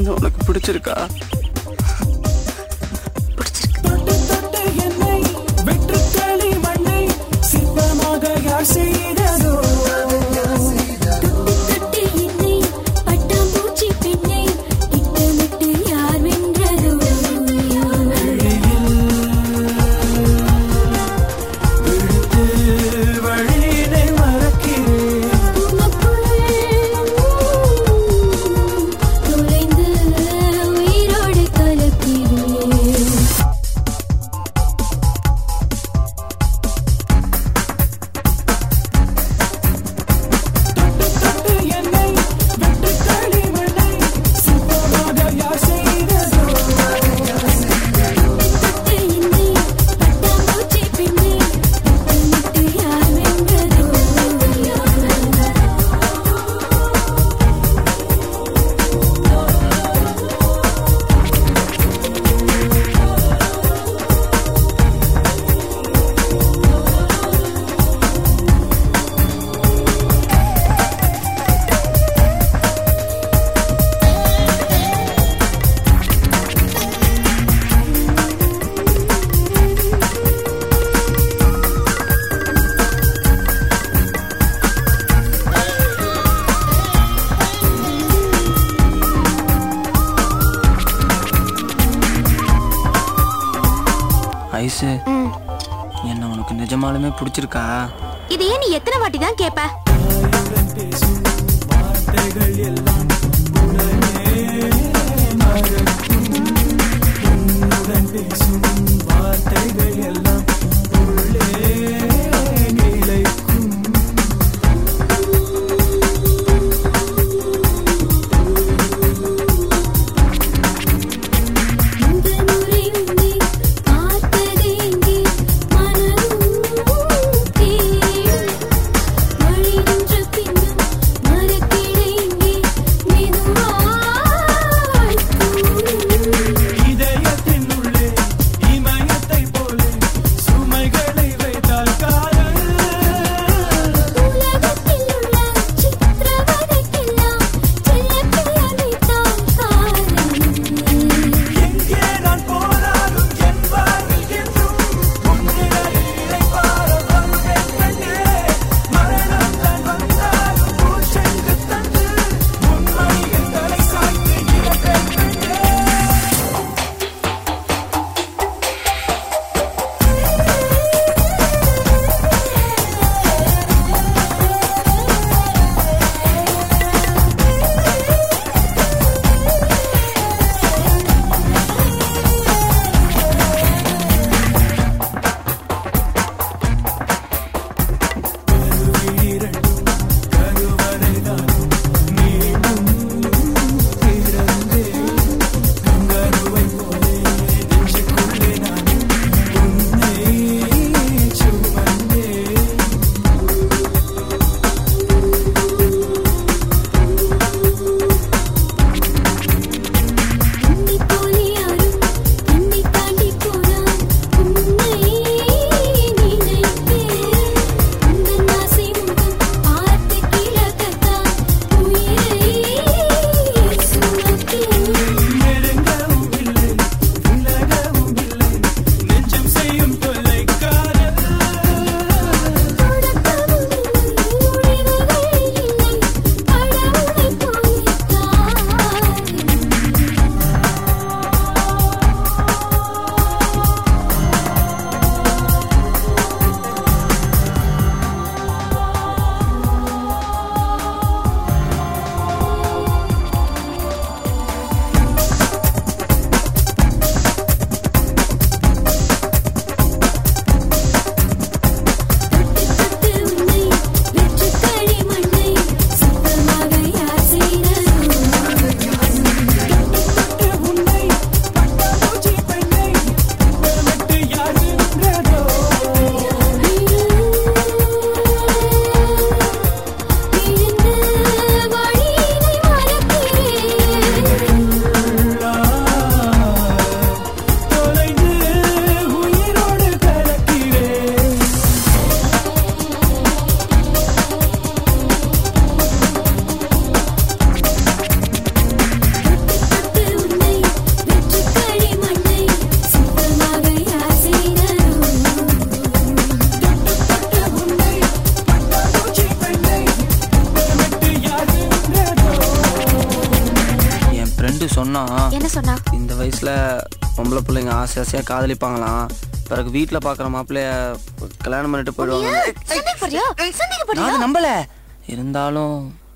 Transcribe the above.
என்ன உனக்கு பிடிச்சிருக்கா பிடிச்சிருக்கு தொட்டு தொட்டு என்னை வெற்றுக்களி மண்ணை சிற்பமாக யார் செய்ததோ தொட்டு என்னை பட்டாம்பூச்சி பெண்ணை திட்டமிட்டு யார் வென்றதோ விழுத்து வழியினை மறக்கிறேன் உனக்குள் நுழைந்து உயிரோடு கலக்கிறேன் தொட்டு என்னை வெற்றுக்களி மண்ணை சிற்பமாக யார் செய்ததோ தொட்டு என்னை பட்டாம்பூச்சி பெண்ணை திட்டமிட்டு யார் வென்றதோ ஐசு என்ன உனக்கு நிஜமாலுமே பிடிச்சிருக்கா இது ஏன் நீ எத்தனை வாட்டி தான் கேப்ப வார்த்தைகள் எல்லாம் உடனே மறக்கும் உன்னுடன் பேசும் வார்த்தைகள் எல்லாம் உள்ளே நிலைக்கும் இந்த முறை உன்னை பார்த்ததேங்கே மனமும் தேடும் வழி நின்ற பின்னும் மறக்கிறேங்கே மெதுவாய் கூறும் இதயத்தின் உள்ளே இமயத்தை போலே ஃப்ரெண்டு சொன்னா என்ன சொன்னா இந்த வயசுல பொம்பளை பிள்ளைங்க ஆசை ஆசையா காதலிப்பாங்களாம் பிறகு வீட்டில் பார்க்குற மாப்பிள்ளைய கல்யாணம் பண்ணிட்டு போயிடுவாங்க சந்தேகப்படுறியா சந்தேகப்படுறியா நான் நம்பல இருந்தாலும்